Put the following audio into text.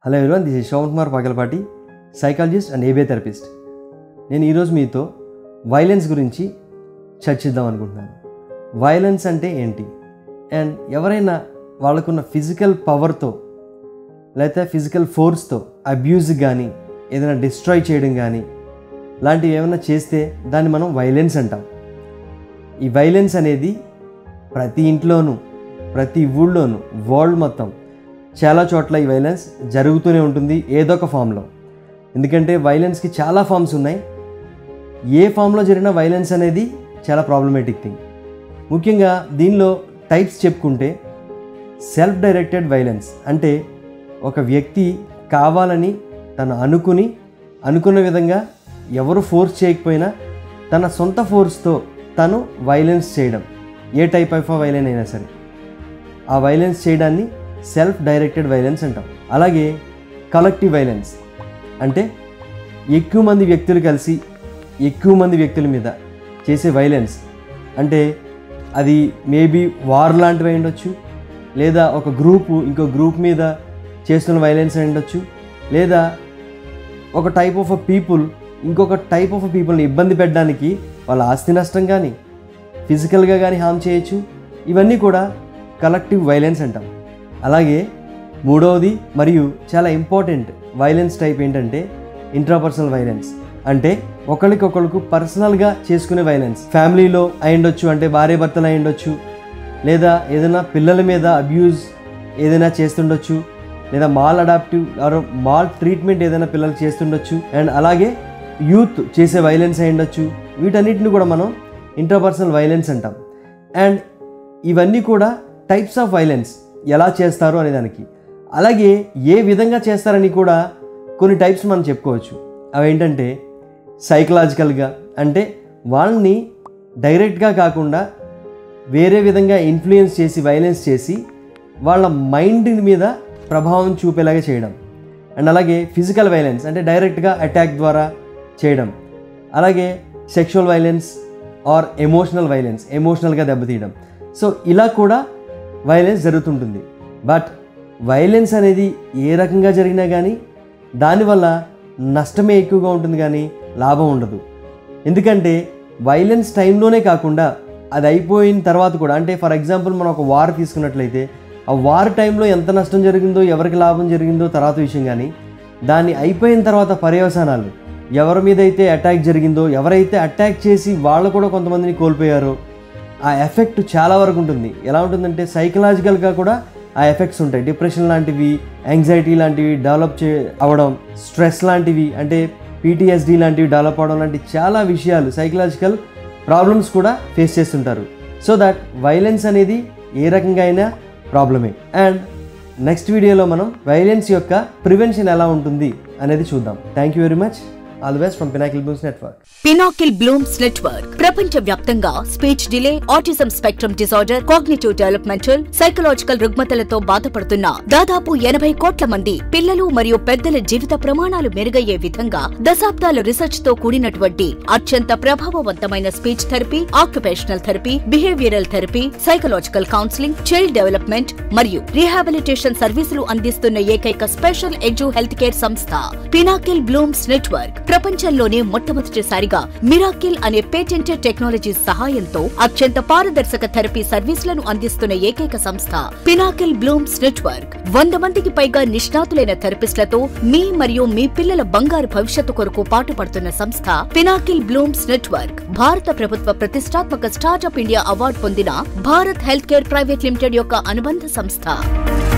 hello everyone this is Shravan Kumar Pagalapati psychologist and ABA therapist నేను ఈరోజు మీతో వైలెన్స్ గురించి చర్చిద్దాం అనుకుంటున్నాను వైలెన్స్ అంటే ఏంటి అండ్ ఎవరైనా వాళ్ళకున్న ఫిజికల్ పవర్తో లేకపోతే ఫిజికల్ ఫోర్స్తో అబ్యూజ్ కానీ ఏదైనా డిస్ట్రాయ్ చేయడం కానీ లాంటివి ఏమైనా చేస్తే దాన్ని మనం వైలెన్స్ అంటాం ఈ వైలెన్స్ అనేది ప్రతి ఇంట్లోనూ ప్రతి ఊళ్ళోనూ వరల్డ్ మొత్తం చాలా చోట్ల ఈ వైలెన్స్ జరుగుతూనే ఉంటుంది ఏదో ఒక ఫామ్లో ఎందుకంటే వైలెన్స్కి చాలా ఫామ్స్ ఉన్నాయి ఏ ఫామ్లో జరిగిన వైలెన్స్ అనేది చాలా ప్రాబ్లమేటిక్ థింగ్ ముఖ్యంగా దీనిలో టైప్స్ చెప్పుకుంటే సెల్ఫ్ డైరెక్టెడ్ వైలెన్స్ అంటే ఒక వ్యక్తి కావాలని తను అనుకుని అనుకున్న విధంగా ఎవరు ఫోర్స్ చేయకపోయినా తన సొంత ఫోర్స్తో తను వైలెన్స్ చేయడం ఏ టైప్ ఆఫ్ వైలెన్స్ అయినా సరే ఆ వైలెన్స్ చేయడాన్ని సెల్ఫ్ డైరెక్టెడ్ వైలెన్స్ అంటాం అలాగే కలెక్టివ్ వైలెన్స్ అంటే ఎక్కువ మంది వ్యక్తులు కలిసి ఎక్కువ మంది వ్యక్తుల మీద చేసే వైలెన్స్ అంటే అది మేబీ వార్ లాంటివి అయి ఉండొచ్చు లేదా ఒక గ్రూపు ఇంకో గ్రూప్ మీద చేస్తున్న వైలెన్స్ అయి ఉండొచ్చు లేదా ఒక టైప్ ఆఫ్ పీపుల్ ఇంకొక టైప్ ఆఫ్ పీపుల్ని ఇబ్బంది పెట్టడానికి వాళ్ళ ఆస్తి నష్టం కానీ ఫిజికల్గా కానీ హామ్ చేయొచ్చు ఇవన్నీ కూడా కలెక్టివ్ వైలెన్స్ అంటాం అలాగే మూడవది మరియు చాలా ఇంపార్టెంట్ వైలెన్స్ టైప్ ఏంటంటే ఇంట్రాపర్సనల్ వైలెన్స్ అంటే ఒకరికొకరికి పర్సనల్గా చేసుకునే వైలెన్స్ ఫ్యామిలీలో అయ్యుండొచ్చు అంటే భార్య భర్తలు అయ్యుండొచ్చు లేదా ఏదైనా పిల్లల మీద అబ్యూజ్ ఏదైనా చేస్తుండొచ్చు లేదా maladaptive or maltreatment ఏదైనా పిల్లలు చేస్తుండొచ్చు అండ్ అలాగే యూత్ చేసే వైలెన్స్ అయ్యుండొచ్చు వీటన్నిటిని కూడా మనం ఇంటర్పర్సనల్ వైలెన్స్ అంటాం అండ్ ఇవన్నీ కూడా టైప్స్ ఆఫ్ వైలెన్స్ ఎలా చేస్తారు అనే దానికి అలాగే ఏ విధంగా చేస్తారని కూడా కొన్ని టైప్స్ మనం చెప్పుకోవచ్చు అవి ఏంటంటే సైకలాజికల్గా అంటే వాళ్ళని డైరెక్ట్గా కాకుండా వేరే విధంగా ఇన్ఫ్లుయెన్స్ చేసి వైలెన్స్ చేసి వాళ్ళ మైండ్ మీద ప్రభావం చూపేలాగా చేయడం అండ్ అలాగే ఫిజికల్ వైలెన్స్ అంటే డైరెక్ట్గా అటాక్ ద్వారా చేయడం అలాగే sexual violence or emotional violence ఎమోషనల్గా దెబ్బతీయడం సో ఇలా కూడా వైలెన్స్ జరుగుతుంటుంది బట్ వైలెన్స్ అనేది ఏ రకంగా జరిగినా కానీ దానివల్ల నష్టమే ఎక్కువగా ఉంటుంది కానీ లాభం ఉండదు ఎందుకంటే వైలెన్స్ టైంలోనే కాకుండా అది అయిపోయిన తర్వాత కూడా అంటే ఫర్ ఎగ్జాంపుల్ మనం ఒక వార్ తీసుకున్నట్లయితే ఆ వార్ టైంలో ఎంత నష్టం జరిగిందో ఎవరికి లాభం జరిగిందో తర్వాత విషయం కానీ దాన్ని అయిపోయిన తర్వాత పర్యవసానాలు ఎవరి మీద అయితే అటాక్ జరిగిందో ఎవరైతే అటాక్ చేసి వాళ్ళు కూడా కొంతమందిని కోల్పోయారో ఆ ఎఫెక్ట్ చాలా వరకు ఉంటుంది ఎలా ఉంటుందంటే సైకలాజికల్గా కూడా ఆ ఎఫెక్ట్స్ ఉంటాయి డిప్రెషన్ లాంటివి యాంగ్జైటీ లాంటివి డెవలప్ చే అవ్వడం స్ట్రెస్ లాంటివి అంటే పీటీఎస్డి లాంటివి డెవలప్ అవడం లాంటి చాలా విషయాలు సైకలాజికల్ ప్రాబ్లమ్స్ కూడా ఫేస్ చేస్తుంటారు సో దట్ వైలెన్స్ అనేది ఏ రకంగా అయినా ప్రాబ్లమే అండ్ నెక్స్ట్ వీడియోలో మనం వైలెన్స్ యొక్క ప్రివెన్షన్ ఎలా ఉంటుంది అనేది చూద్దాం thank you very much all the best from Pinnacle Blooms Network Pinnacle Blooms Network ప్రపంచ వ్యాప్తంగా speech delay autism spectrum disorder cognitive developmental psychological రుగ్మతలతో బాధపడుతున్న దాదాపు ఎనభై కోట్ల మంది పిల్లలు మరియు పెద్దల జీవిత ప్రమాణాలు మెరుగయ్యే విధంగా దశాబ్దాల రీసెర్చ్ తో కూడినటువంటి అత్యంత ప్రభావవంతమైన speech therapy occupational therapy behavioural therapy psychological counselling child development మరియు రీహాబిలిటేషన్ సర్వీసులు అందిస్తున్న ఏకైక స్పెషల్ ఎడ్యు హెల్త్ కేర్ సంస్థ పినాకిల్ బ్లూమ్స్ నెట్వర్క్ ప్రపంచంలోనే మొట్టమొదటిసారిగా మిరాకిల్ అనే పేటెంటెడ్ టెక్నాలజీ సహాయంతో అత్యంత పారదర్శక థెరపీ సర్వీసులను అందిస్తున్న ఏకైక సంస్థ పినాకిల్ బ్లూమ్స్ నెట్వర్క్ వంద మందికి పైగా నిష్ణాతులైన థెరపిస్టులతో మీ మరియు మీ పిల్లల బంగారు భవిష్యత్తు కొరకు పాటుపడుతున్న సంస్థ పినాకిల్ బ్లూమ్స్ నెట్వర్క్ భారత ప్రభుత్వ ప్రతిష్టాత్మక స్టార్టప్ ఇండియా అవార్డు పొందిన Bharat health care private limited యొక్క అనుబంధ సంస్థ